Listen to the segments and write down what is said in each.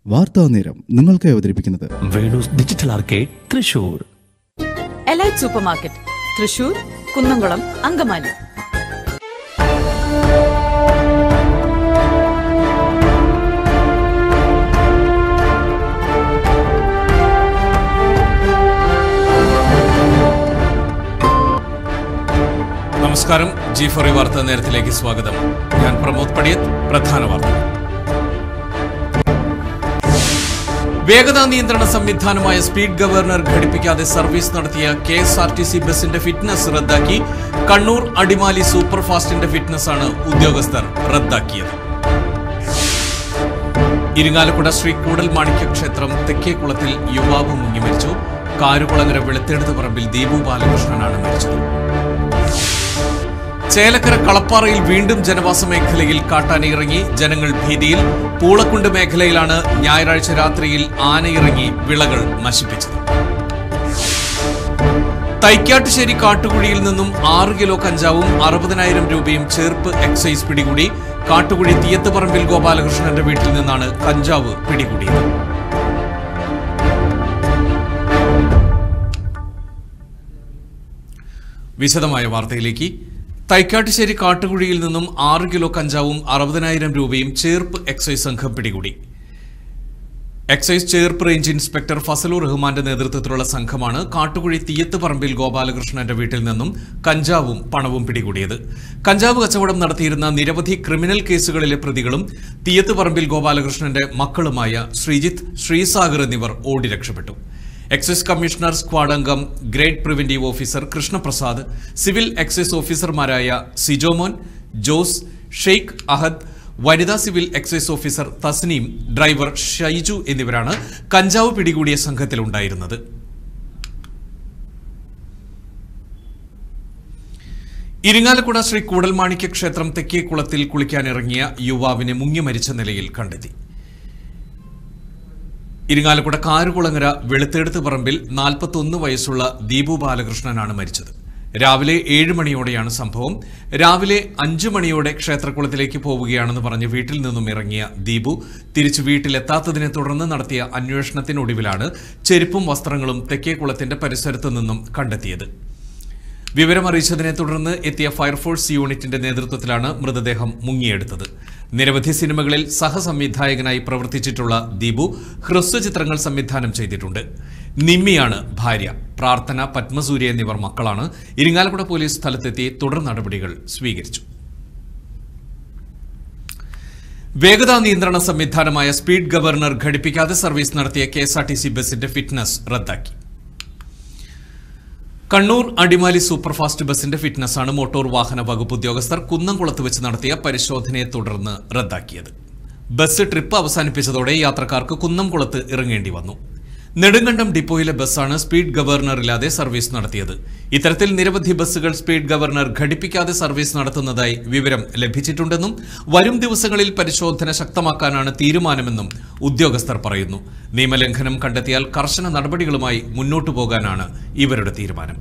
വാർത്താ നേരം നിങ്ങൾക്കായി അവതരിപ്പിക്കുന്നത് Venus digital arcade Thrissur elite super market Thrissur Kunnamkulam Angamaly നമസ്കാരം ജി ഫോറി വാർത്താ നേരത്തിലേക്ക് സ്വാഗതം ഞാൻ പ്രമോദ് പടിയത്ത് പ്രധാന വാർത്ത വേഗതാ നിയന്ത്രണ സംവിധാനമായ സ്പീഡ് ഗവർണർ ഘടിപ്പിക്കാതെ സർവീസ് നടത്തിയ K S R T C ബസിന്റെ ഫിറ്റ്നസ് റദ്ദാക്കി കണ്ണൂർ അടിമാലി സൂപ്പർ ഫാസ്റ്റിന്റെ ഫിറ്റ്നസ് ആണ് ഉദ്യോഗസ്ഥർ റദ്ദാക്കിയത് ഇരിങ്ങാലക്കുട ശ്രീ കൂടൽ മാണിക്യ ക്ഷേത്രം തെക്കേക്കുളത്തിൽ യുവാവ് മുങ്ങി മരിച്ചു കാരുകുളങ്ങര വെളുത്തെടുത്ത് പറമ്പിൽ ദീപു ബാലകൃഷ്ണനാണ് മരിച്ചത് ചേലക്കര കളപ്പാറയിൽ വീണ്ടും ജനവാസ മേഖലയിൽ കാട്ടാനയിറങ്ങി ജനങ്ങൾ ഭീതിയിൽ പൂളക്കുണ്ട് മേഖലയിലാണ് ഞായറാഴ്ച രാത്രിയിൽ ആനയിറങ്ങി വിളകൾ നശിപ്പിച്ചത് തൈക്കാട്ടുശ്ശേരി കാട്ടുകുഴിയിൽ നിന്നും ആറ് കിലോ കഞ്ചാവും അറുപതിനായിരം രൂപയും ചേർപ്പ് എക്സൈസ് പിടികൂടി കാട്ടുകുഴി തീയത്തുപറമ്പിൽ ഗോപാലകൃഷ്ണന്റെ വീട്ടിൽ നിന്നാണ് കഞ്ചാവ് പിടികൂടിയത് വിശദമായ വാർത്തയിലേക്ക് തൈക്കാട്ടുശ്ശേരി കാട്ടുകുഴിയിൽ നിന്നും ആറ് കിലോ കഞ്ചാവും അറുപതിനായിരം രൂപയും ചേർപ്പ് എക്സൈസ് സംഘം പിടികൂടി excise Cherpu range inspector Fasalu റഹ്മാന്റെ നേതൃത്വത്തിലുള്ള സംഘമാണ് കാട്ടുകുഴി തീയത്ത് പറമ്പിൽ ഗോപാലകൃഷ്ണന്റെ വീട്ടിൽ നിന്നും കഞ്ചാവും പണവും പിടികൂടിയത് കഞ്ചാവ് കച്ചവടം നടത്തിയിരുന്ന നിരവധി ക്രിമിനൽ കേസുകളിലെ പ്രതികളും തീയത്ത് പറമ്പിൽ ഗോപാലകൃഷ്ണന്റെ മക്കളുമായ ശ്രീജിത്ത് ശ്രീസാഗർ എന്നിവർ ഓടി രക്ഷപ്പെട്ടു എക്സൈസ് കമ്മീഷണർ സ്ക്വാഡ് അംഗം grade preventive officer Krishnaprasad civil excise ഓഫീസർമാരായ സിജോമോൻ ജോസ് ഷെയ്ഖ് അഹദ് വനിതാ civil excise officer Thasneem driver Shaiju എന്നിവരാണ് കഞ്ചാവ് പിടികൂടിയ സംഘത്തിലുണ്ടായിരുന്നത് ഇരിങ്ങാലക്കുട ശ്രീ കൂടൽമാണിക്യ ക്ഷേത്രം തെക്കേക്കുളത്തിൽ കുളിക്കാനിറങ്ങിയ യുവാവിനെ മുങ്ങി മരിച്ച നിലയിൽ കണ്ടെത്തി ഇരിങ്ങാലക്കുട കാരുകുളങ്ങര വെളുത്തെടുത്ത് പറമ്പിൽ നാൽപ്പത്തൊന്ന് വയസ്സുള്ള ദീപു ബാലകൃഷ്ണനാണ് മരിച്ചത് രാവിലെ ഏഴ് മണിയോടെയാണ് സംഭവം രാവിലെ അഞ്ചു മണിയോടെ ക്ഷേത്രക്കുളത്തിലേക്ക് പോവുകയാണെന്ന് പറഞ്ഞ് വീട്ടിൽ നിന്നും ഇറങ്ങിയ ദീപു തിരിച്ചു വീട്ടിലെത്താത്തതിനെ തുടർന്ന് നടത്തിയ അന്വേഷണത്തിനൊടുവിലാണ് ചെരുപ്പും വസ്ത്രങ്ങളും തെക്കേക്കുളത്തിന്റെ പരിസരത്തു നിന്നും കണ്ടെത്തിയത് വിവരമറിയിച്ചതിനെ തുടർന്ന് എത്തിയ ഫയർഫോഴ്സ് യൂണിറ്റിന്റെ നേതൃത്വത്തിലാണ് മൃതദേഹം മുങ്ങിയെടുത്തത് നിരവധി സിനിമകളിൽ സഹസംവിധായകനായി പ്രവർത്തിച്ചിട്ടുള്ള ദീപു ഹ്രസ്വചിത്രങ്ങൾ സംവിധാനം ചെയ്തിട്ടുണ്ട് നിമ്മിയാണ് ഭാര്യ പ്രാർത്ഥന പത്മസൂര്യ എന്നിവർ മക്കളാണ് ഇരിങ്ങാലക്കുട പോലീസ് സ്ഥലത്തെത്തി തുടർ നടപടികൾ സ്വീകരിച്ചു വേഗതാ നിയന്ത്രണ സംവിധാനമായ സ്പീഡ് ഗവർണർ ഘടിപ്പിക്കാതെ സർവീസ് നടത്തിയ K S R T C ബസിന്റെ ഫിറ്റ്നസ് റദ്ദാക്കി കണ്ണൂർ അടിമാലി സൂപ്പർഫാസ്റ്റ് ബസിന്റെ ഫിറ്റ്നസാണ് മോട്ടോർ വാഹന വകുപ്പ് ഉദ്യോഗസ്ഥർ കുന്നംകുളത്ത് വെച്ച് നടത്തിയ പരിശോധനയെ തുടർന്ന് റദ്ദാക്കിയത് ബസ് ട്രിപ്പ് അവസാനിപ്പിച്ചതോടെ യാത്രക്കാർക്ക് കുന്നംകുളത്ത് ഇറങ്ങേണ്ടി വന്നു നെടുങ്കണ്ടം ഡിപ്പോയിലെ ബസ്സാണ് സ്പീഡ് ഗവർണർ ഇല്ലാതെ സർവീസ് നടത്തിയത് ഇത്തരത്തിൽ നിരവധി ബസ്സുകൾ സ്പീഡ് ഗവർണർ ഘടിപ്പിക്കാതെ സർവീസ് നടത്തുന്നതായി വിവരം ലഭിച്ചിട്ടുണ്ടെന്നും വരും ദിവസങ്ങളിൽ പരിശോധന ശക്തമാക്കാനാണ് തീരുമാനമെന്നും ഉദ്യോഗസ്ഥർ പറയുന്നു നിയമലംഘനം കണ്ടെത്തിയാൽ കർശന നടപടികളുമായി മുന്നോട്ടു പോകാനാണ് ഇവരുടെ തീരുമാനം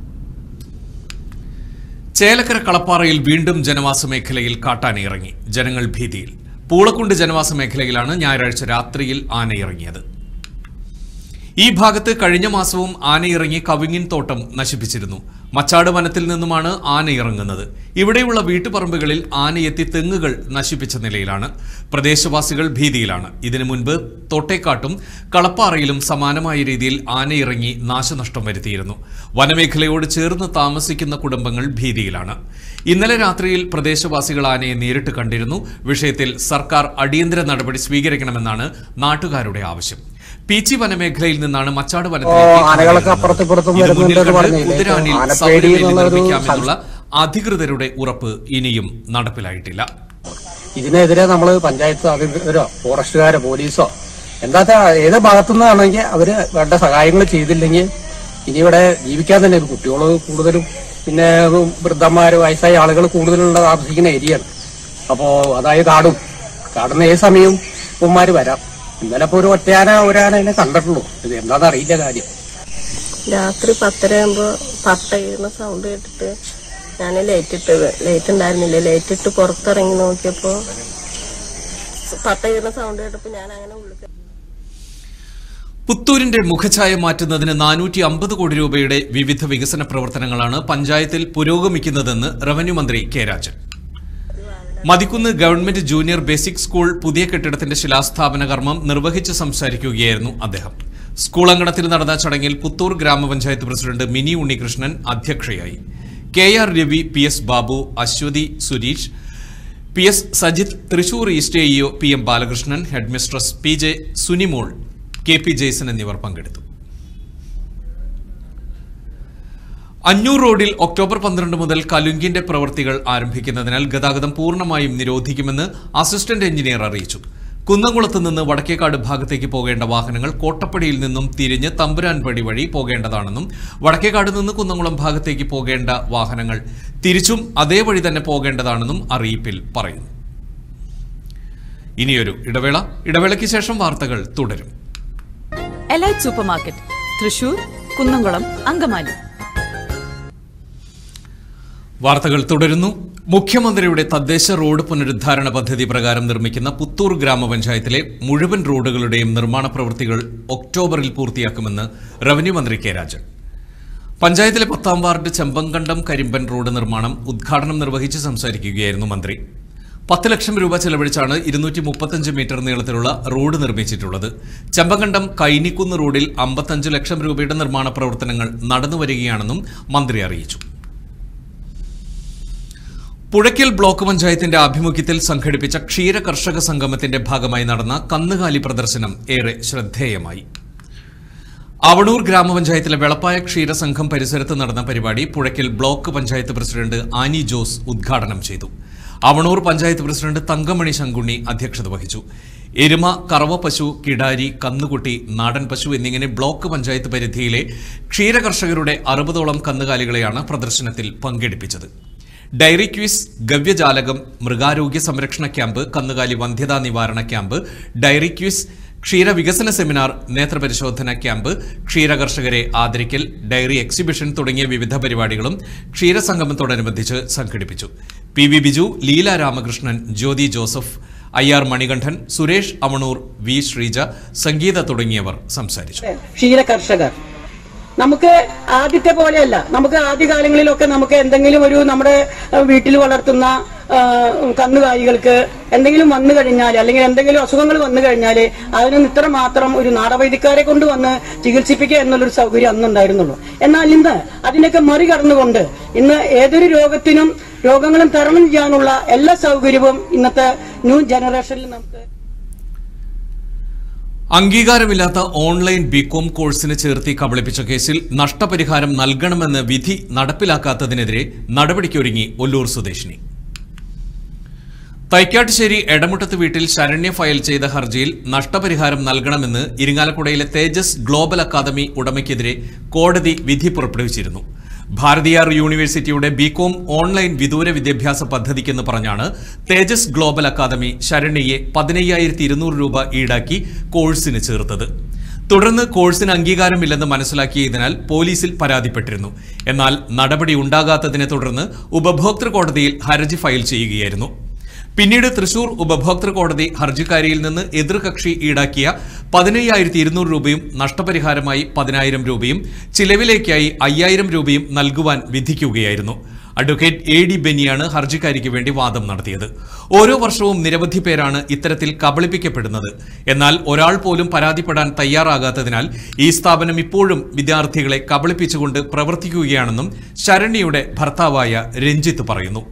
ചേലക്കര കളപ്പാറയിൽ വീണ്ടും ജനവാസ മേഖലയിൽ കാട്ടാനയിറങ്ങി ജനങ്ങൾ ഭീതിയിൽ പൂളക്കുണ്ട് ജനവാസ മേഖലയിലാണ് ഞായറാഴ്ച രാത്രിയിൽ ആനയിറങ്ങിയത് ഈ ഭാഗത്ത് കഴിഞ്ഞ മാസവും ആനയിറങ്ങി കവിങ്ങിൻ തോട്ടം നശിപ്പിച്ചിരുന്നു മച്ചാട് വനത്തിൽ നിന്നുമാണ് ആന ഇറങ്ങുന്നത് ഇവിടെയുള്ള വീട്ടുപറമ്പുകളിൽ ആനയെത്തി തെങ്ങുകൾ നശിപ്പിച്ച നിലയിലാണ് പ്രദേശവാസികൾ ഭീതിയിലാണ് ഇതിനു മുൻപ് തോട്ടേക്കാട്ടും കളപ്പാറയിലും സമാനമായ രീതിയിൽ ആനയിറങ്ങി നാശനഷ്ടം വരുത്തിയിരുന്നു വനമേഖലയോട് ചേർന്ന് താമസിക്കുന്ന കുടുംബങ്ങൾ ഭീതിയിലാണ് ഇന്നലെ രാത്രിയിൽ പ്രദേശവാസികൾ ആനയെ നേരിട്ട് കണ്ടിരുന്നു വിഷയത്തിൽ സർക്കാർ അടിയന്തര നടപടി സ്വീകരിക്കണമെന്നാണ് നാട്ടുകാരുടെ ആവശ്യം പീച്ചി വനമേഖലയിൽ നിന്നാണ് മച്ചാട് വനത്തിലേക്ക് ആനകളൊക്കെ അപ്പുറത്തും ഇപ്പുറത്തും ഇത് മുന്നിൽ വരുന്നുണ്ടെന്ന് കണ്ട് പറഞ്ഞില്ലേ? കുതിരാനിൽ ആനപ്പേടി സൗരവേലി എന്നുള്ളൊരു നിർമ്മിക്കാമെന്നുള്ള അധികൃതരുടെ ഉറപ്പ് ഇനിയും നടപ്പിലായിട്ടില്ല ഇതിനെതിരെ നമ്മൾ പഞ്ചായത്ത് അധികൃതരോ ഫോറസ്റ്റുകാരോ പോലീസോ എന്താ ഏത് ഭാഗത്തുനിന്നാണെങ്കിൽ അവര് വേണ്ട സഹായങ്ങൾ ചെയ്തില്ലെങ്കിൽ ഇനി ഇവിടെ ജീവിക്കാൻ തന്നെ കുട്ടികൾ കൂടുതലും പിന്നെ വൃദ്ധന്മാര് വയസ്സായ ആളുകൾ കൂടുതലുള്ള താമസിക്കുന്ന ഏരിയയാണ് അപ്പോ അതായത് കാടും കാടുന്ന ഏത് സമയവും ഉമ്മാര് വരാം ഇന്നലെ ഇപ്പൊ ഒരു ഒറ്റയാന ഒരാനെ കണ്ടിട്ടുള്ളൂ ഇത് എന്താണെന്ന് അറിയില്ല കാര്യം രാത്രി പത്തര ആകുമ്പോ പട്ട ചെയ്യുന്ന സൗണ്ട് കേട്ടിട്ട് ഞാൻ ലൈറ്റ് ഇട്ട് ലൈറ്റ് ഉണ്ടായിരുന്നില്ല ലൈറ്റ് ഇട്ട് പുറത്തിറങ്ങി നോക്കിയപ്പോ പട്ട ചെയ്യുന്ന സൗണ്ട് കേട്ടപ്പോ ഞാൻ അങ്ങനെ ഉള്ളിൽ പുത്തൂരിന്റെ മുഖഛായ മാറ്റുന്നതിന് നാനൂറ്റി അമ്പത് കോടി രൂപയുടെ വിവിധ വികസന പ്രവർത്തനങ്ങളാണ് പഞ്ചായത്തിൽ പുരോഗമിക്കുന്നതെന്ന് റവന്യൂ മന്ത്രി K Rajan Mathikkunnu government junior basic school പുതിയ കെട്ടിടത്തിന്റെ ശിലാസ്ഥാപന കർമ്മം നിർവഹിച്ച് സംസാരിക്കുകയായിരുന്നു അദ്ദേഹം സ്കൂൾ അങ്കണത്തിൽ നടന്ന ചടങ്ങിൽ പുത്തൂർ ഗ്രാമപഞ്ചായത്ത് പ്രസിഡന്റ് മിനി ഉണ്ണികൃഷ്ണൻ അധ്യക്ഷയായി K R Ravi P S Babu Aswathy Sureesh P S Sajith Thrissur east AEO P M Balakrishnan headmistress P J Sunimol K P Jaison എന്നിവർ പങ്കെടുത്തു അഞ്ഞൂർ റോഡിൽ ഒക്ടോബർ പന്ത്രണ്ട് മുതൽ കലുങ്കിന്റെ പ്രവൃത്തികൾ ആരംഭിക്കുന്നതിനാൽ ഗതാഗതം പൂർണ്ണമായും നിരോധിക്കുമെന്ന് അസിസ്റ്റന്റ് എഞ്ചിനീയർ അറിയിച്ചു കുന്നംകുളത്ത് നിന്ന് വടക്കേക്കാട് ഭാഗത്തേക്ക് പോകേണ്ട വാഹനങ്ങൾ കോട്ടപ്പടിയിൽ നിന്നും തിരിഞ്ഞ് തമ്പുരാൻപടി വഴി പോകേണ്ടതാണെന്നും വടക്കേക്കാട് നിന്ന് കുന്നംകുളം ഭാഗത്തേക്ക് പോകേണ്ട വാഹനങ്ങൾ തിരിച്ചും അതേ വഴി തന്നെ പോകേണ്ടതാണെന്നും അറിയിപ്പിൽ പറയുന്നു ഇനിയൊരു ഇടവേള ഇടവേളയ്ക്ക് ശേഷം വാർത്തകൾ തുടരും elite super market Thrissur Kunnamkulam Angamaly വാർത്തകൾ തുടരുന്നു മുഖ്യമന്ത്രിയുടെ തദ്ദേശ റോഡ് പുനരുദ്ധാരണ പദ്ധതി പ്രകാരം നിർമ്മിക്കുന്ന പുത്തൂർ ഗ്രാമപഞ്ചായത്തിലെ മുഴുവൻ റോഡുകളുടെയും നിർമ്മാണ പ്രവൃത്തികൾ ഒക്ടോബറിൽ പൂർത്തിയാക്കുമെന്ന് റവന്യൂ മന്ത്രി കെ രാജൻ പഞ്ചായത്തിലെ പത്താം വാർഡ് ചെമ്പങ്കണ്ടം കരിമ്പൻ റോഡ് നിർമ്മാണം ഉദ്ഘാടനം നിർവഹിച്ച് സംസാരിക്കുകയായിരുന്നു മന്ത്രി പത്ത് ലക്ഷം രൂപ ചെലവഴിച്ചാണ് ഇരുന്നൂറ്റി മുപ്പത്തഞ്ച് മീറ്റർ നീളത്തിലുള്ള റോഡ് നിർമ്മിച്ചിട്ടുള്ളത് ചെമ്പങ്കണ്ടം കൈനിക്കുന്ന് റോഡിൽ അമ്പത്തഞ്ച് ലക്ഷം രൂപയുടെ നിർമ്മാണ പ്രവർത്തനങ്ങൾ നടന്നുവരികയാണെന്നും മന്ത്രി അറിയിച്ചു പുഴയ്ക്കൽ ബ്ലോക്ക് പഞ്ചായത്തിന്റെ ആഭിമുഖ്യത്തിൽ സംഘടിപ്പിച്ച ക്ഷീര കർഷക സംഗമത്തിന്റെ ഭാഗമായി നടന്ന കന്നുകാലി പ്രദർശനം ഏറെ ശ്രദ്ധേയമായി അവണൂർ ഗ്രാമപഞ്ചായത്തിലെ വെളപ്പായ ക്ഷീരസംഘം പരിസരത്ത് നടന്ന പരിപാടി പുഴയ്ക്കൽ ബ്ലോക്ക് പഞ്ചായത്ത് പ്രസിഡന്റ് ആനി ജോസ് ഉദ്ഘാടനം ചെയ്തു അവണൂർ പഞ്ചായത്ത് പ്രസിഡന്റ് തങ്കമണി ശങ്കുണ്ണി അധ്യക്ഷത വഹിച്ചു എരുമ കറവ പശു കിടാരി കന്നുകുട്ടി നാടൻ പശു എന്നിങ്ങനെ ബ്ലോക്ക് പഞ്ചായത്ത് പരിധിയിലെ ക്ഷീരകർഷകരുടെ അറുപതോളം കന്നുകാലികളെയാണ് പ്രദർശനത്തിൽ പങ്കെടുപ്പിച്ചത് ഡയറി ക്വിസ് ഗവ്യജാലകം മൃഗാരോഗ്യ സംരക്ഷണ ക്യാമ്പ് കന്നുകാലി വന്ധ്യതാ നിവാരണ ക്യാമ്പ് ഡയറി ക്വിസ് ക്ഷീരവികസന സെമിനാർ നേത്രപരിശോധന ക്യാമ്പ് ക്ഷീരകർഷകരെ ആദരിക്കൽ ഡയറി എക്സിബിഷൻ തുടങ്ങിയ വിവിധ പരിപാടികളും ക്ഷീരസംഗമത്തോടനുബന്ധിച്ച് സംഘടിപ്പിച്ചു P V Biju Leela Ramakrishnan Jyothi Joseph I R Manikandan Suresh Amanoor V Sreeja Sangeetha തുടങ്ങിയവർ സംസാരിച്ചു ക്ഷീര കർഷകർ നമുക്ക് ആദ്യത്തെ പോലെയല്ല നമുക്ക് ആദ്യകാലങ്ങളിലൊക്കെ നമുക്ക് എന്തെങ്കിലും ഒരു നമ്മുടെ അഹ്, വീട്ടിൽ വളർത്തുന്ന ആ, കന്നുകാലികൾക്ക് എന്തെങ്കിലും വന്നു കഴിഞ്ഞാൽ അല്ലെങ്കിൽ എന്തെങ്കിലും അസുഖങ്ങൾ വന്നു കഴിഞ്ഞാൽ അതിന് ഇത്ര മാത്രം ഒരു നാടവൈദ്യക്കാരെ കൊണ്ടുവന്ന് ചികിത്സിപ്പിക്കുക എന്നുള്ളൊരു സൗകര്യം അന്നുണ്ടായിരുന്നുള്ളൂ എന്നാൽ ഇന്ന് അതിനൊക്കെ മറികടന്നുകൊണ്ട് ഇന്ന് ഏതൊരു രോഗത്തിനും രോഗങ്ങളും തരണം ചെയ്യാനുള്ള എല്ലാ സൗകര്യവും ഇന്നത്തെ ന്യൂ ജനറേഷനിൽ നമുക്ക് അംഗീകാരമില്ലാത്ത ഓൺലൈൻ ബികോം കോഴ്സിന് ചേർത്തി കബളിപ്പിച്ച കേസിൽ നഷ്ടപരിഹാരം നൽകണമെന്ന് വിധി നടപ്പിലാക്കാത്തതിനെതിരെ നടപടിക്കൊരുങ്ങി ഒല്ലൂർ സ്വദേശിനി തൈക്കാട്ടുശ്ശേരി എടമുട്ടത്ത് വീട്ടിൽ ശരണ്യ ഫയൽ ചെയ്ത ഹർജിയിൽ നഷ്ടപരിഹാരം നൽകണമെന്ന് ഇരിങ്ങാലക്കുടയിലെ തേജസ് ഗ്ലോബൽ അക്കാദമി ഉടമയ്ക്കെതിരെ കോടതി വിധി പുറപ്പെടുവിച്ചിരുന്നു ഭാരതിയാർ യൂണിവേഴ്സിറ്റിയുടെ ബികോം ഓൺലൈൻ വിദൂര വിദ്യാഭ്യാസ പദ്ധതിക്കെന്ന് പറഞ്ഞാണ് തേജസ് ഗ്ലോബൽ അക്കാദമി ശരണ്യയെ പതിനയ്യായിരത്തി ഇരുന്നൂറ് രൂപ ഈടാക്കി കോഴ്സിന് ചേർത്തത് തുടർന്ന് കോഴ്സിന് അംഗീകാരമില്ലെന്ന് മനസ്സിലാക്കിയതിനാൽ പോലീസിൽ പരാതിപ്പെട്ടിരുന്നു എന്നാൽ നടപടി ഉണ്ടാകാത്തതിനെ തുടർന്ന് ഉപഭോക്തൃ കോടതിയിൽ ഹർജി ഫയൽ ചെയ്യുകയായിരുന്നു പിന്നീട് തൃശൂർ ഉപഭോക്തൃ കോടതി ഹർജിക്കാരിയിൽ നിന്ന് എതിർകക്ഷി ഈടാക്കിയ പതിനയ്യായിരത്തി ഇരുന്നൂറ് രൂപയും നഷ്ടപരിഹാരമായി പതിനായിരം രൂപയും ചിലവിലേക്കായി അയ്യായിരം രൂപയും നൽകുവാൻ വിധിക്കുകയായിരുന്നു അഡ്വക്കേറ്റ് എ ഡി ബെന്നിയാണ് ഹർജിക്കാരിക്ക് വേണ്ടി വാദം നടത്തിയത് ഓരോ വർഷവും നിരവധി പേരാണ് ഇത്തരത്തിൽ കബളിപ്പിക്കപ്പെടുന്നത് എന്നാൽ ഒരാൾ പോലും പരാതിപ്പെടാൻ തയ്യാറാകാത്തതിനാൽ ഈ സ്ഥാപനം ഇപ്പോഴും വിദ്യാർത്ഥികളെ കബളിപ്പിച്ചുകൊണ്ട് പ്രവർത്തിക്കുകയാണെന്നും ശരണ്യയുടെ ഭർത്താവായ രഞ്ജിത്ത് പറയുന്നു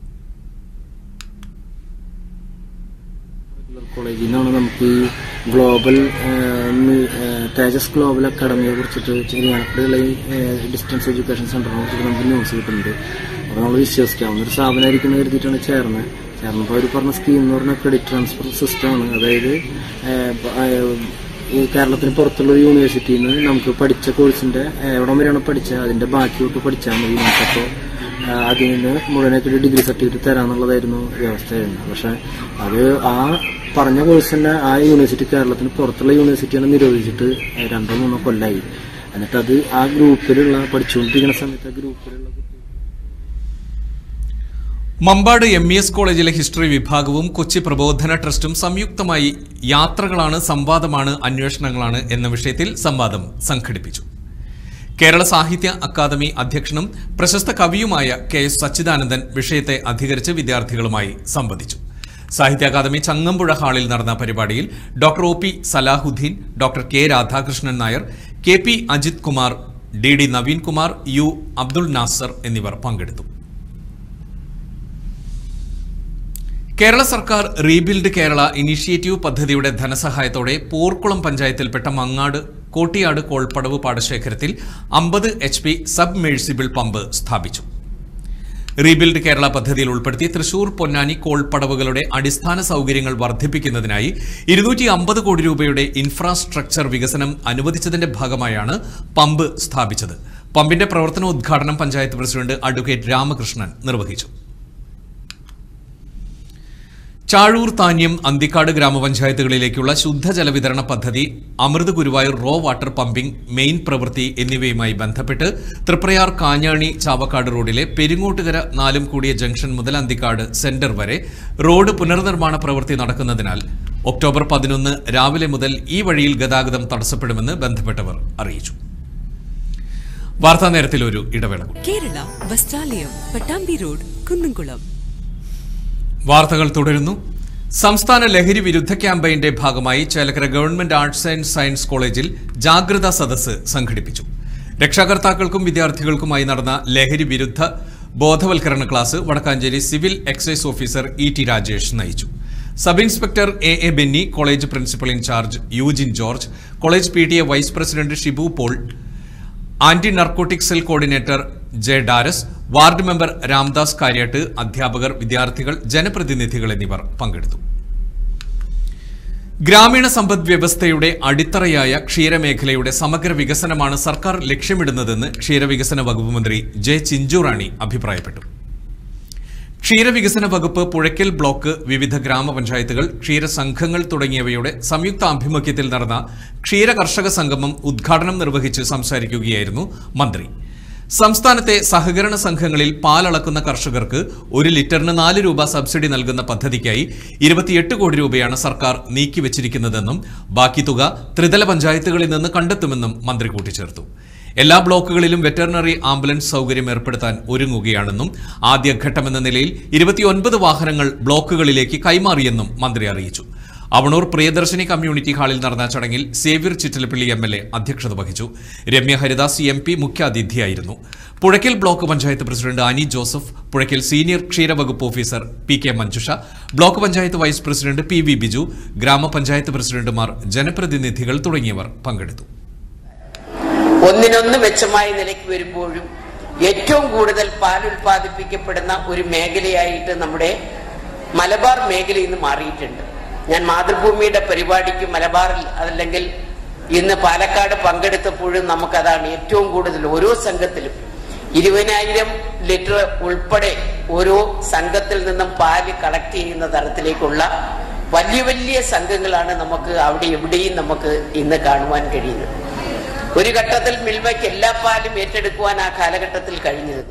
കോളേജിൽ നിന്നാണ് നമുക്ക് ഈ ഗ്ലോബൽ ഏഹ്, മി- ഏഹ്, തേജസ് ഗ്ലോബൽ അക്കാഡമിയെ കുറിച്ചിട്ട് ചെറിയാനപ്പടിയുള്ള ഈ ഏഹ്, ഡിസ്റ്റൻസ് എഡ്യൂക്കേഷൻ സെന്ററിനെ കുറിച്ചിട്ട് നമുക്ക് ന്യൂസ് കിട്ടുന്നുണ്ട് അപ്പോൾ നമ്മൾ വിശ്വസിക്കാവുന്ന ഒരു സ്ഥാപനമായിരിക്കും എന്ന് കരുതിയിട്ടാണ് ചേർന്നത് ചേർന്നപ്പോൾ അവർ പറഞ്ഞ സ്കീം എന്ന് പറഞ്ഞാൽ ക്രെഡിറ്റ് ട്രാൻസ്ഫർ സിസ്റ്റമാണ് അതായത് ഏഹ്, പ- ഏഹ്, ഈ കേരളത്തിന് പുറത്തുള്ള ഒരു യൂണിവേഴ്സിറ്റിയിൽ നിന്ന് നമുക്ക് പഠിച്ച കോഴ്സിന്റെ ഏഹ്, എവിടം വരെയാണ് പഠിച്ചത് അതിന്റെ ബാക്കിയോട്ട് പഠിച്ചാൽ മതി നമുക്കപ്പോൾ ആഹ് അതിൽ നിന്ന് മുഴുവനായിട്ട് ഒരു ഡിഗ്രി സർട്ടിഫിക്കറ്റ് തരാന്നുള്ളതായിരുന്നു വ്യവസ്ഥയായിരുന്നു പക്ഷെ അത് ആ പറഞ്ഞ കോഴ്സ് തന്നെ ആ യൂണിവേഴ്സിറ്റി കേരളത്തിന് പുറത്തുള്ള യൂണിവേഴ്സിറ്റിയാണ് നിരോധിച്ചിട്ട് രണ്ടോ മൂന്നോ കൊല്ലായി എന്നിട്ട് അത് ആ ഗ്രൂപ്പിലുള്ള പഠിച്ചുകൊണ്ടിരിക്കുന്ന സമയത്ത് ആ ഗ്രൂപ്പിലുള്ള കുട്ടികൾ മമ്പാട് എം ഇ എസ് കോളേജിലെ ഹിസ്റ്ററി വിഭാഗവും കൊച്ചി പ്രബോധന ട്രസ്റ്റും സംയുക്തമായി യാത്രകളാണ് സംവാദമാണ് അന്വേഷണങ്ങളാണ് എന്ന വിഷയത്തിൽ സംവാദം സംഘടിപ്പിച്ചു കേരള സാഹിത്യ അക്കാദമി അധ്യക്ഷനും പ്രശസ്ത കവിയുമായ കെ എസ് സച്ചിദാനന്ദൻ വിഷയത്തെ അധികരിച്ച് വിദ്യാർത്ഥികളുമായി സംവദിച്ചു സാഹിത്യ അക്കാദമി ചങ്ങമ്പുഴ ഹാളിൽ നടന്ന പരിപാടിയിൽ doctor O P Salahuddin doctor K Radhakrishnan Nair K P Ajith Kumar D D Naveen Kumar U Abdul Nasar എന്നിവർ പങ്കെടുത്തു കേരള സർക്കാർ റീബിൽഡ് കേരള ഇനീഷ്യേറ്റീവ് പദ്ധതിയുടെ ധനസഹായത്തോടെ പോർക്കുളം പഞ്ചായത്തിൽപ്പെട്ട മങ്ങാട് കോട്ടിയാട് കോൾപ്പടവ് പാടശേഖരത്തിൽ അമ്പത് H P submersible pump സ്ഥാപിച്ചു റീബിൽഡ് കേരള പദ്ധതിയിൽ ഉൾപ്പെടുത്തി തൃശൂർ പൊന്നാനി കോൾപ്പടവുകളുടെ അടിസ്ഥാന സൗകര്യങ്ങൾ വർദ്ധിപ്പിക്കുന്നതിനായി ഇരുന്നൂറ്റി അമ്പത് കോടി രൂപയുടെ ഇൻഫ്രാസ്ട്രക്ചർ വികസനം അനുവദിച്ചതിന്റെ ഭാഗമായാണ് പമ്പ് സ്ഥാപിച്ചത് പമ്പിന്റെ പ്രവർത്തനോദ്ഘാടനം പഞ്ചായത്ത് പ്രസിഡന്റ് അഡ്വക്കേറ്റ് രാമകൃഷ്ണൻ നിർവഹിച്ചു ചാഴൂർ താന്യം അന്തിക്കാട് ഗ്രാമപഞ്ചായത്തുകളിലേക്കുള്ള ശുദ്ധജല വിതരണ പദ്ധതി Amrut Guruvayur raw water pumping main പ്രവൃത്തി എന്നിവയുമായി ബന്ധപ്പെട്ട് തൃപ്രയാർ കാഞ്ഞാണി ചാവക്കാട് റോഡിലെ പെരിങ്ങോട്ടുകര നാലും കൂടിയ ജംഗ്ഷൻ മുതൽ അന്തിക്കാട് സെന്റർ വരെ റോഡ് പുനർനിർമ്മാണ പ്രവൃത്തി നടക്കുന്നതിനാൽ ഒക്ടോബർ പതിനൊന്ന് രാവിലെ മുതൽ ഈ വഴിയിൽ ഗതാഗതം തടസ്സപ്പെടുമെന്ന് ബന്ധപ്പെട്ടവർ അറിയിച്ചു വാർത്താ നേരത്തിൽ ഒരു ഇടവേള കൂടി. കേരള വസ്ത്രാലയം പട്ടാമ്പി റോഡ് കുന്നംകുളം വാർത്തകൾ തുടരുന്നു സംസ്ഥാന ലഹരി വിരുദ്ധ ക്യാമ്പയിന്റെ ഭാഗമായി Chelakkara government arts and science കോളേജിൽ ജാഗ്രതാ സദസ്സ് സംഘടിപ്പിച്ചു രക്ഷാകർത്താക്കൾക്കും വിദ്യാർത്ഥികൾക്കുമായി നടന്ന ലഹരി വിരുദ്ധ ബോധവൽക്കരണ class Vadakkanchery civil excise officer E T Rajesh നയിച്ചു sub inspector A A Benny college principal in charge Eugene George college P T A vice president Shibu Paul anti narcotic cell coordinator J Daras ward member Ramdas Kariyattu അധ്യാപകർ വിദ്യാർത്ഥികൾ ജനപ്രതിനിധികൾ എന്നിവർ പങ്കെടുത്തു ഗ്രാമീണ സമ്പദ് വ്യവസ്ഥയുടെ അടിത്തറയായ ക്ഷീരമേഖലയുടെ സമഗ്ര വികസനമാണ് സർക്കാർ ലക്ഷ്യമിടുന്നതെന്ന് ക്ഷീരവികസന വകുപ്പ് മന്ത്രി ജെ ചിഞ്ചുറാണി അഭിപ്രായപ്പെട്ടു ക്ഷീരവികസന വകുപ്പ് പുഴയ്ക്കൽ ബ്ലോക്ക് വിവിധ ഗ്രാമപഞ്ചായത്തുകൾ ക്ഷീരസംഘങ്ങൾ തുടങ്ങിയവയുടെ സംയുക്ത ആഭിമുഖ്യത്തിൽ നടന്ന ക്ഷീര കർഷക സംഗമം ഉദ്ഘാടനം നിർവഹിച്ച് സംസാരിക്കുകയായിരുന്നു മന്ത്രി സംസ്ഥാനത്തെ സഹകരണ സംഘങ്ങളിൽ പാലളക്കുന്ന കർഷകർക്ക് ഒരു ലിറ്ററിന് നാല് രൂപ സബ്സിഡി നൽകുന്ന പദ്ധതിക്കായി ഇരുപത്തിയെട്ട് കോടി രൂപയാണ് സർക്കാർ നീക്കിവച്ചിരിക്കുന്നതെന്നും ബാക്കി തുക ത്രിതല പഞ്ചായത്തുകളിൽ നിന്ന് കണ്ടെത്തുമെന്നും മന്ത്രി കൂട്ടിച്ചേർത്തു എല്ലാ ബ്ലോക്കുകളിലും വെറ്ററിനറി ആംബുലൻസ് സൗകര്യം ഏർപ്പെടുത്താൻ ഒരുങ്ങുകയാണെന്നും ആദ്യഘട്ടമെന്ന നിലയിൽ ഇരുപത്തിയൊൻപത് വാഹനങ്ങൾ ബ്ലോക്കുകളിലേക്ക് കൈമാറിയെന്നും മന്ത്രി അറിയിച്ചു അവണൂർ പ്രിയദർശിനി കമ്മ്യൂണിറ്റി ഹാളിൽ നടന്ന ചടങ്ങിൽ Xavier Chittilappilly M L A അധ്യക്ഷത വഹിച്ചു രമ്യ ഹരിദാസ് എം പി മുഖ്യാതിഥിയായിരുന്നു Puzhakkal block panchayat president Ani Joseph Puzhakkal senior ക്ഷീരവകുപ്പ് officer P K Manjusha block panchayat vice president P V Biju ഗ്രാമപഞ്ചായത്ത് പ്രസിഡന്റുമാർ ജനപ്രതിനിധികൾ തുടങ്ങിയവർ പങ്കെടുത്തു ഒന്നിനൊന്ന് മെച്ചമായ നിലയ്ക്ക് വരുമ്പോഴും ഏറ്റവും കൂടുതൽ പാൽ ഉൽപ്പാദിപ്പിക്കപ്പെടുന്ന ഒരു മേഖലയായിട്ട് നമ്മുടെ മലബാർ മേഖല ഇന്ന് മാറിയിട്ടുണ്ട് ഞാൻ മാതൃഭൂമിയുടെ പരിപാടിക്ക് മലബാറിൽ അതല്ലെങ്കിൽ ഇന്ന് പാലക്കാട് പങ്കെടുത്തപ്പോഴും നമുക്കതാണ് ഏറ്റവും കൂടുതൽ ഓരോ സംഘത്തിലും ഇരുപതിനായിരം ലിറ്റർ ഉൾപ്പെടെ ഓരോ സംഘത്തിൽ നിന്നും പാല് കളക്ട് ചെയ്യുന്ന തരത്തിലേക്കുള്ള വലിയ വലിയ സംഘങ്ങളാണ് നമുക്ക് അവിടെ എവിടെയും നമുക്ക് ഇന്ന് കാണുവാൻ കഴിയുന്നത് ഒരു ഘട്ടത്തിൽ മിൽമയ്ക്ക് എല്ലാ പാലും ഏറ്റെടുക്കുവാൻ ആ കാലഘട്ടത്തിൽ കഴിഞ്ഞത്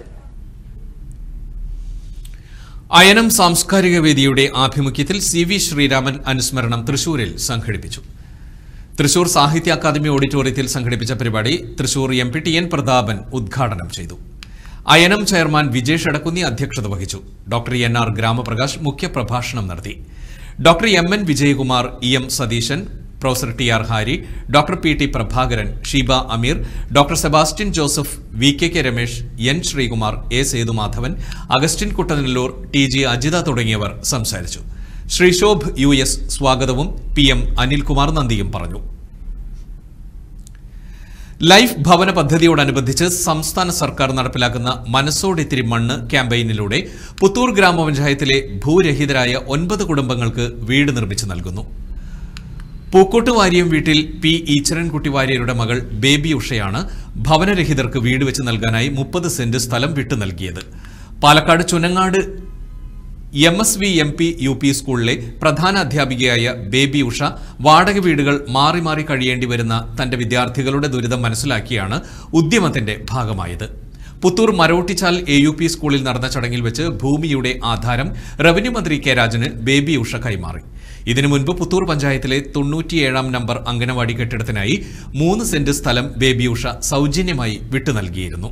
അയനം സാംസ്കാരിക വേദിയുടെ ആഭിമുഖ്യത്തിൽ സി വി ശ്രീരാമൻ അനുസ്മരണം തൃശൂരിൽ സംഘടിപ്പിച്ചു തൃശൂർ സാഹിത്യ അക്കാദമി ഓഡിറ്റോറിയത്തിൽ സംഘടിപ്പിച്ച പരിപാടി Thrissur M P T N Prathapan ഉദ്ഘാടനം ചെയ്തു അയനം ചെയർമാൻ വിജേഷ് എടക്കുന്നി അധ്യക്ഷത വഹിച്ചു ഡോക്ടർ എൻ ആർ ഗ്രാമപ്രകാശ് മുഖ്യപ്രഭാഷണം നടത്തി doctor M N Vijayakumar E M Satheesan professor T R Hari doctor P T Prabhakaran Sheeba Ameer doctor Sebastian Joseph V K K Ramesh N Sreekumar A Sethumadhavan Augustine Kuttanellur T G Ajitha തുടങ്ങിയവർ സംസാരിച്ചു ശ്രീശോഭ് യു എസ് സ്വാഗതവും പി എം അനിൽകുമാർ നന്ദിയും പറഞ്ഞു ലൈഫ് ഭവന പദ്ധതിയോടനുബന്ധിച്ച് സംസ്ഥാന സർക്കാർ നടപ്പിലാക്കുന്ന മനസ്സോടിത്തിരി മണ്ണ് ക്യാമ്പയിനിലൂടെ പുത്തൂർ ഗ്രാമപഞ്ചായത്തിലെ ഭൂരഹിതരായ ഒൻപത് കുടുംബങ്ങൾക്ക് വീട് നിർമ്മിച്ചു നൽകുന്നു പൂക്കോട്ട് വാരിയം വീട്ടിൽ പി ഈച്ചരൻകുട്ടി വാര്യരുടെ മകൾ ബേബി ഉഷയാണ് ഭവനരഹിതർക്ക് വീട് വെച്ച് നൽകാനായി മുപ്പത് സെന്റ് സ്ഥലം വിട്ടു നൽകിയത് Palakkad Chunangad M S V M P U P സ്കൂളിലെ പ്രധാന അധ്യാപികയായ ബേബി ഉഷ വാടക വീടുകൾ മാറി മാറി കഴിയേണ്ടി വരുന്ന തന്റെ വിദ്യാർത്ഥികളുടെ ദുരിതം മനസ്സിലാക്കിയാണ് ഉദ്യമത്തിന്റെ ഭാഗമായത് Puthur Marottichal A U P സ്കൂളിൽ നടന്ന ചടങ്ങിൽ വെച്ച് ഭൂമിയുടെ ആധാരം റവന്യൂ മന്ത്രി കെ രാജന് ബേബി ഉഷ കൈമാറി ഇതിനു മുൻപ് പുത്തൂർ പഞ്ചായത്തിലെ തൊണ്ണൂറ്റിയേഴാം നമ്പർ അംഗനവാടി കെട്ടിടത്തിനായി മൂന്ന് സെന്റ് സ്ഥലം ബേബി ഉഷ സൗജന്യമായി വിട്ടു നൽകിയിരുന്നു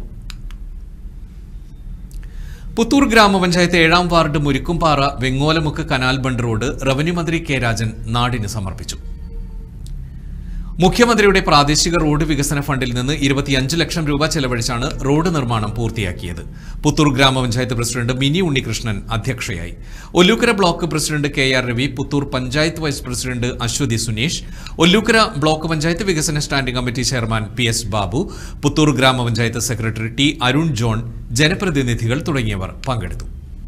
പുത്തൂർ ഗ്രാമപഞ്ചായത്ത് ഏഴാം ward Murikkumpara Vengolamukku canal bund road revenue മന്ത്രി കെ രാജൻ നാടിന് സമർപ്പിച്ചു മുഖ്യമന്ത്രിയുടെ പ്രാദേശിക റോഡ് വികസന ഫണ്ടിൽ നിന്ന് ഇരുപത്തിയഞ്ച് ലക്ഷം രൂപ ചെലവഴിച്ചാണ് റോഡ് നിർമ്മാണം പൂർത്തിയാക്കിയത് പുത്തൂർ ഗ്രാമപഞ്ചായത്ത് പ്രസിഡന്റ് മിനി ഉണ്ണികൃഷ്ണൻ അധ്യക്ഷയായി Ollukkara block president K R Ravi Puthur panchayat vice president Aswathy Suneesh Ollukkara block panchayat വികസന standing committee chairman P S Babu Puthur ഗ്രാമപഞ്ചായത്ത് സെക്രട്ടറി ടി അരുൺ ജോൺ ജനപ്രതിനിധികൾ തുടങ്ങിയവർ പങ്കെടുത്തു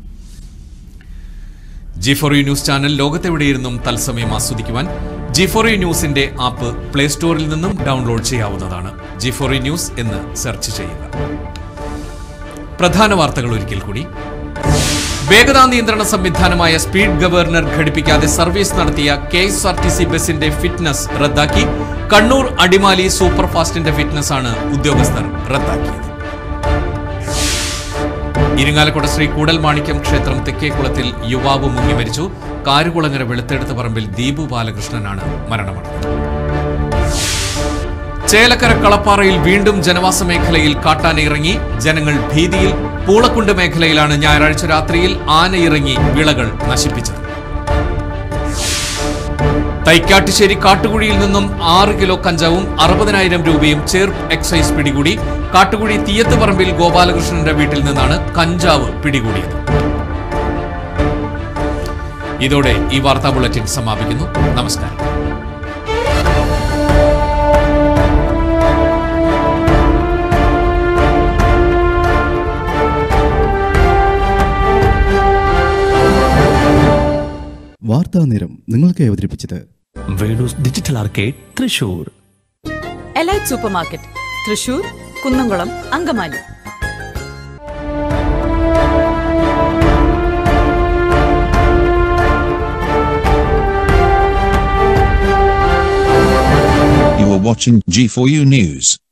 G four U news channel ലോകത്തെവിടെയിരുന്നും തത്സമയം ആസ്വദിക്കുവാൻ ജി ഫോർ യു ന്യൂസിന്റെ ആപ്പ് പ്ലേ സ്റ്റോറിൽ നിന്നും ഡൗൺലോഡ് ചെയ്യാവുന്നതാണ് ജി ഫോർ യു ന്യൂസ് എന്ന് സെർച്ച് ചെയ്യുക പ്രധാന വാർത്തകൾ ഒരിക്കൽ കൂടി വേഗതാ നിയന്ത്രണ സംവിധാനമായ സ്പീഡ് ഗവർണർ ഘടിപ്പിക്കാതെ സർവീസ് നടത്തിയ K S R T C ബസിന്റെ ഫിറ്റ്നസ് റദ്ദാക്കി കണ്ണൂർ അടിമാലി സൂപ്പർഫാസ്റ്റിന്റെ ഫിറ്റ്നസ് ആണ് ഉദ്യോഗസ്ഥർ റദ്ദാക്കിയത് ഇരിങ്ങാലക്കുട ശ്രീ കൂടൽ മാണിക്യം ക്ഷേത്രം തെക്കേക്കുളത്തിൽ യുവാവ് മുങ്ങി മരിച്ചു കാരുകുളങ്ങര വെളുത്തെടുത്ത് പറമ്പിൽ ദീപു ബാലകൃഷ്ണനാണ് മരണമടഞ്ഞത് ചേലക്കര കളപ്പാറയിൽ വീണ്ടും ജനവാസ മേഖലയിൽ കാട്ടാന ഇറങ്ങി ജനങ്ങൾ ഭീതിയിൽ പൂളക്കുണ്ട് മേഖലയിലാണ് ഞായറാഴ്ച രാത്രിയിൽ ആന ഇറങ്ങി വിളകൾ നശിപ്പിച്ചത് തൈക്കാട്ടുശ്ശേരി കാട്ടുകുഴിയിൽ നിന്നും ആറ് കിലോ കഞ്ചാവും അറുപതിനായിരം രൂപയും ചേർപ്പ് എക്സൈസ് പിടികൂടി കാട്ടുകുഴി തീയത്ത് പറമ്പിൽ ഗോപാലകൃഷ്ണന്റെ വീട്ടിൽ നിന്നാണ് കഞ്ചാവ് പിടികൂടിയത് ഇതോടെ ഈ വാർത്താ ബുള്ളറ്റിൻ സമാപിക്കുന്നു നമസ്കാരം വാർത്താ നേരം നിങ്ങൾക്ക് അവതരിപ്പിച്ചത് Venus digital arcade Thrissur elite super market Thrissur Kunnamkulam Angamaly You are watching G4U News.